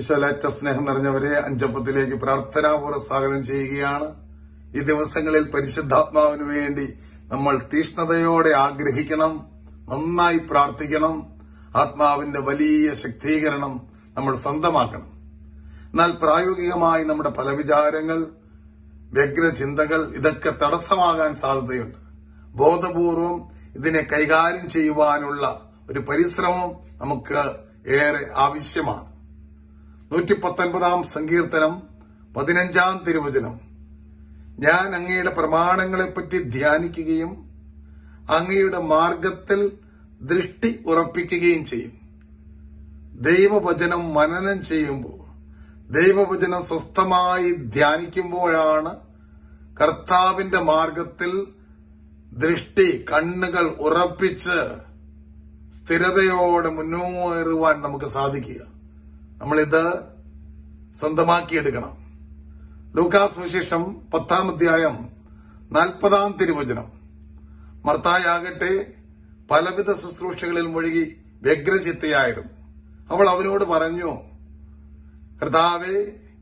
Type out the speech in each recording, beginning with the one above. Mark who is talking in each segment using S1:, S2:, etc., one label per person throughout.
S1: ഈശോലേറ്റ സ്നേഹം നിറഞ്ഞവരെ അഞ്ചപ്പത്തിലേക്ക് പ്രാർത്ഥനാപൂർവ്വം സ്വാഗതം ചെയ്യുകയാണ് ഈ ദിവസങ്ങളിൽ പരിശുദ്ധാത്മാവിന് വേണ്ടി നമ്മൾ തീഷ്ണതയോടെ ആഗ്രഹിക്കണം നന്നായി പ്രാർത്ഥിക്കണം ആത്മാവിന്റെ വലിയ ശക്തീകരണം നമ്മൾ സ്വന്തമാക്കണം എന്നാൽ പ്രായോഗികമായി നമ്മുടെ പല വിചാരങ്ങൾ വ്യഗ്രചിന്തകൾ ഇതൊക്കെ തടസ്സമാകാൻ സാധ്യതയുണ്ട് ബോധപൂർവം ഇതിനെ കൈകാര്യം ചെയ്യുവാനുള്ള ഒരു പരിശ്രമം നമുക്ക് ഏറെ ആവശ്യമാണ് നൂറ്റി പത്തൊൻപതാം സങ്കീർത്തനം പതിനഞ്ചാം തിരുവചനം ഞാൻ അങ്ങയുടെ പ്രമാണങ്ങളെപ്പറ്റി ധ്യാനിക്കുകയും അങ്ങയുടെ മാർഗത്തിൽ ദൃഷ്ടി ഉറപ്പിക്കുകയും ചെയ്യും ദൈവവചനം മനനം ചെയ്യുമ്പോൾ ദൈവവചനം സ്വസ്ഥമായി ധ്യാനിക്കുമ്പോഴാണ് കർത്താവിന്റെ മാർഗത്തിൽ ദൃഷ്ടി കണ്ണുകൾ ഉറപ്പിച്ച് സ്ഥിരതയോടെ മുന്നേറുവാൻ നമുക്ക് സാധിക്കുക നമ്മളിത് സ്വന്തമാക്കിയെടുക്കണം ലൂക്കാസ് വിശേഷം പത്താം അധ്യായം നാൽപ്പതാം തിരുവചനം മർത്തായാകട്ടെ പലവിധ ശുശ്രൂഷകളിൽ മുഴുകി വ്യഗ്രചിത്തയായിരുന്നു അവൾ അവനോട് പറഞ്ഞു കർത്താവെ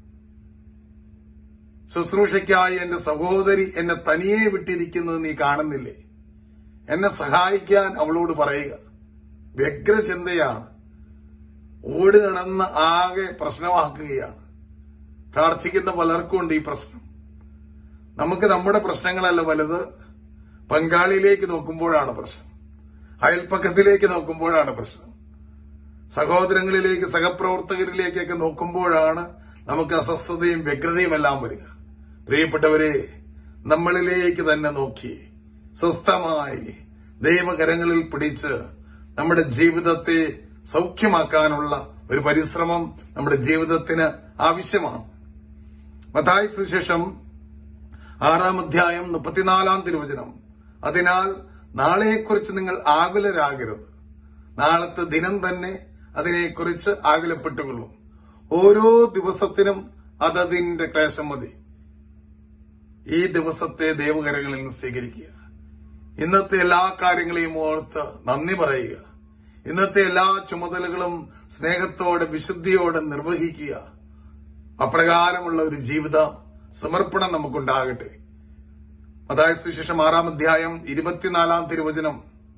S1: ശുശ്രൂഷയ്ക്കായി എന്റെ സഹോദരി എന്നെ തനിയെ വിട്ടിരിക്കുന്നത് നീ കാണുന്നില്ലേ എന്നെ സഹായിക്കാൻ അവളോട് പറയുക വ്യഗ്രചിന്തയാണ് ഓടി നടന്ന് ആകെ പ്രശ്നമാക്കുകയാണ് പ്രാർത്ഥിക്കുന്ന പലർക്കും ഉണ്ട് ഈ പ്രശ്നം നമുക്ക് നമ്മുടെ പ്രശ്നങ്ങളല്ല വലുത് പങ്കാളിയിലേക്ക് നോക്കുമ്പോഴാണ് പ്രശ്നം അയൽപ്പക്കത്തിലേക്ക് നോക്കുമ്പോഴാണ് പ്രശ്നം സഹോദരങ്ങളിലേക്ക് സഹപ്രവർത്തകരിലേക്കൊക്കെ നോക്കുമ്പോഴാണ് നമുക്ക് അസ്വസ്ഥതയും വ്യഗ്രതയും എല്ലാം വരിക പ്രിയപ്പെട്ടവരെ നമ്മളിലേക്ക് തന്നെ നോക്കി സ്വസ്ഥമായി ദൈവകരങ്ങളിൽ പിടിച്ച് നമ്മുടെ ജീവിതത്തെ സൗഖ്യമാക്കാനുള്ള ഒരു പരിശ്രമം നമ്മുടെ ജീവിതത്തിന് ആവശ്യമാണ് മത്തായി സുവിശേഷം ആറാം അധ്യായം മുപ്പത്തിനാലാം തിരുവചനം അതിനാൽ നാളെയെക്കുറിച്ച് നിങ്ങൾ ആകുലരാകരുത് നാളത്തെ ദിനം തന്നെ അതിനെക്കുറിച്ച് ആകുലപ്പെട്ടുകൊള്ളും ഓരോ ദിവസത്തിനും അതതിന്റെ ക്ലേശം മതി ഈ ദിവസത്തെ ദൈവകരങ്ങളിൽ നിന്ന് സ്വീകരിക്കുക ഇന്നത്തെ എല്ലാ കാര്യങ്ങളെയും ഓർത്ത് നന്ദി പറയുക ഇന്നത്തെ എല്ലാ ചുമതലകളും സ്നേഹത്തോടെ വിശുദ്ധിയോടെ നിർവഹിക്കുക അപ്രകാരമുള്ള ഒരു ജീവിത സമർപ്പണം നമുക്കുണ്ടാകട്ടെ അതായത് സുശേഷം ആറാം അധ്യായം ഇരുപത്തിനാലാം തിരുവചനം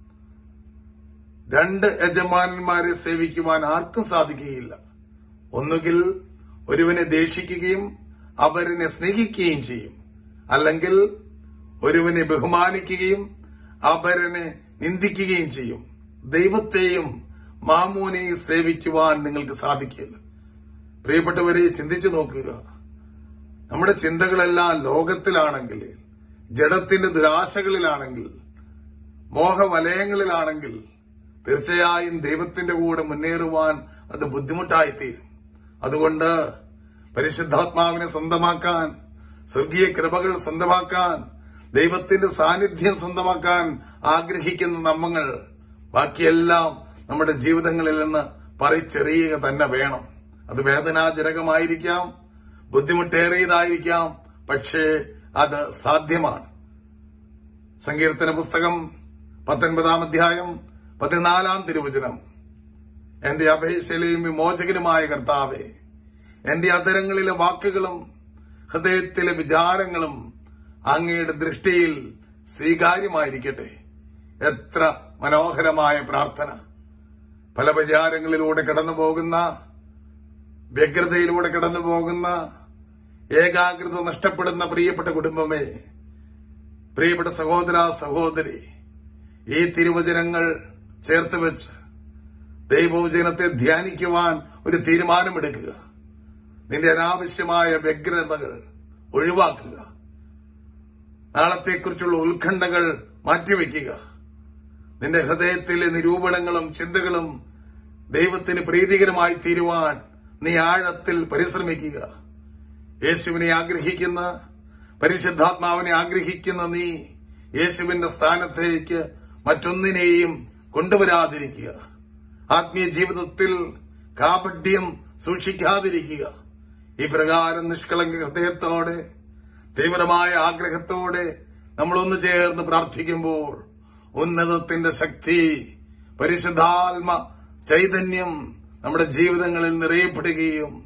S1: രണ്ട് യജമാനന്മാരെ സേവിക്കുവാൻ ആർക്കും സാധിക്കുകയില്ല ഒന്നുകിൽ ഒരുവനെ ദേഷിക്കുകയും അവരിനെ സ്നേഹിക്കുകയും ചെയ്യും അല്ലെങ്കിൽ ഒരുവനെ ബഹുമാനിക്കുകയും അവരനെ നിന്ദിക്കുകയും ചെയ്യും ദൈവത്തെയും മാമോനെയും സേവിക്കുവാൻ നിങ്ങൾക്ക് സാധിക്കില്ല പ്രിയപ്പെട്ടവരെ ചിന്തിച്ചു നോക്കുക നമ്മുടെ ചിന്തകളെല്ലാം ലോകത്തിലാണെങ്കിൽ ജഡത്തിന്റെ ദുരാശകളിലാണെങ്കിൽ മോഹവലയങ്ങളിലാണെങ്കിൽ തീർച്ചയായും ദൈവത്തിന്റെ കൂടെ മുന്നേറുവാൻ അത് ബുദ്ധിമുട്ടായിത്തീരും അതുകൊണ്ട് പരിശുദ്ധാത്മാവിനെ സ്വന്തമാക്കാൻ സ്വർഗീയ കൃപകൾ സ്വന്തമാക്കാൻ ദൈവത്തിന്റെ സാന്നിധ്യം സ്വന്തമാക്കാൻ ആഗ്രഹിക്കുന്ന നമ്മങ്ങൾ ബാക്കിയെല്ലാം നമ്മുടെ ജീവിതങ്ങളിൽ നിന്ന് പറിച്ചെറിയുക തന്നെ വേണം അത് വേദനാജനകമായിരിക്കാം ബുദ്ധിമുട്ടേറിയതായിരിക്കാം പക്ഷേ അത് സാധ്യമാണ് സങ്കീർത്തന പുസ്തകം പത്തൊൻപതാം അധ്യായം പതിനാലാം തിരുവചനം എന്റെ അപേക്ഷയിലെയും വിമോചകനുമായ കർത്താവെ എന്റെ അതരങ്ങളിലെ വാക്കുകളും ഹൃദയത്തിലെ വിചാരങ്ങളും അങ്ങയുടെ ദൃഷ്ടിയിൽ സ്വീകാര്യമായിരിക്കട്ടെ എത്ര മനോഹരമായ പ്രാർത്ഥന പല വിചാരങ്ങളിലൂടെ കടന്നു പോകുന്ന വ്യഗ്രതയിലൂടെ കടന്നു പോകുന്ന ഏകാഗ്രത നഷ്ടപ്പെടുന്ന പ്രിയപ്പെട്ട കുടുംബമേ പ്രിയപ്പെട്ട സഹോദര സഹോദരി ഈ തിരുവചനങ്ങൾ ചേർത്ത് വെച്ച് ദൈവവചനത്തെ ധ്യാനിക്കുവാൻ ഒരു തീരുമാനമെടുക്കുക നിന്റെ അനാവശ്യമായ വ്യഗ്രതകൾ ഒഴിവാക്കുക നാളത്തെക്കുറിച്ചുള്ള ഉത്കണ്ഠകൾ മാറ്റിവെക്കുക നിന്റെ ഹൃദയത്തിലെ നിരൂപണങ്ങളും ചിന്തകളും ദൈവത്തിന് പ്രീതികരമായി തീരുവാൻ നീ ആഴത്തിൽ പരിശ്രമിക്കുക യേശുവിനെ ആഗ്രഹിക്കുന്ന പരിശുദ്ധാത്മാവിനെ ആഗ്രഹിക്കുന്ന നീ യേശുവിന്റെ സ്ഥാനത്തേക്ക് മറ്റൊന്നിനെയും കൊണ്ടുവരാതിരിക്കുക ആത്മീയ ജീവിതത്തിൽ കാപഡ്യം സൂക്ഷിക്കാതിരിക്കുക ഈ പ്രകാരം നിഷ്കളങ്ക ഹൃദയത്തോടെ തീവ്രമായ ആഗ്രഹത്തോടെ നമ്മളൊന്നു ചേർന്ന് പ്രാർത്ഥിക്കുമ്പോൾ ഉന്നതത്തിന്റെ ശക്തി പരിശുദ്ധാത്മ ചൈതന്യം നമ്മുടെ ജീവിതങ്ങളിൽ നിറയപ്പെടുകയും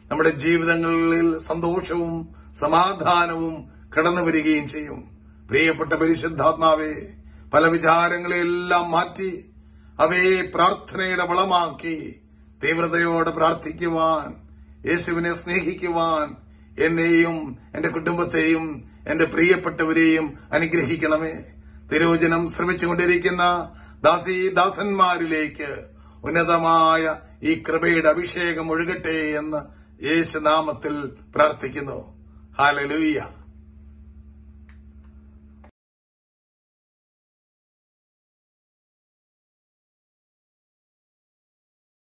S1: നമ്മുടെ ജീവിതങ്ങളിൽ സന്തോഷവും സമാധാനവും കടന്നു വരികയും ചെയ്യും പ്രിയപ്പെട്ട പരിശുദ്ധാത്മാവെ പല വിചാരങ്ങളെല്ലാം മാറ്റി അവയെ പ്രാർത്ഥനയുടെ വളമാക്കി തീവ്രതയോടെ പ്രാർത്ഥിക്കുവാൻ യേശുവിനെ സ്നേഹിക്കുവാൻ എന്നെയും എന്റെ കുടുംബത്തെയും എന്റെ പ്രിയപ്പെട്ടവരെയും അനുഗ്രഹിക്കണമേ തിരോചനം ശ്രമിച്ചുകൊണ്ടിരിക്കുന്ന ദാസി ദാസന്മാരിലേക്ക് ഉന്നതമായ ഈ കൃപയുടെ അഭിഷേകം ഒഴുകട്ടെ എന്ന് യേശുനാമത്തിൽ പ്രാർത്ഥിക്കുന്നു ഹാലലൂയ്യ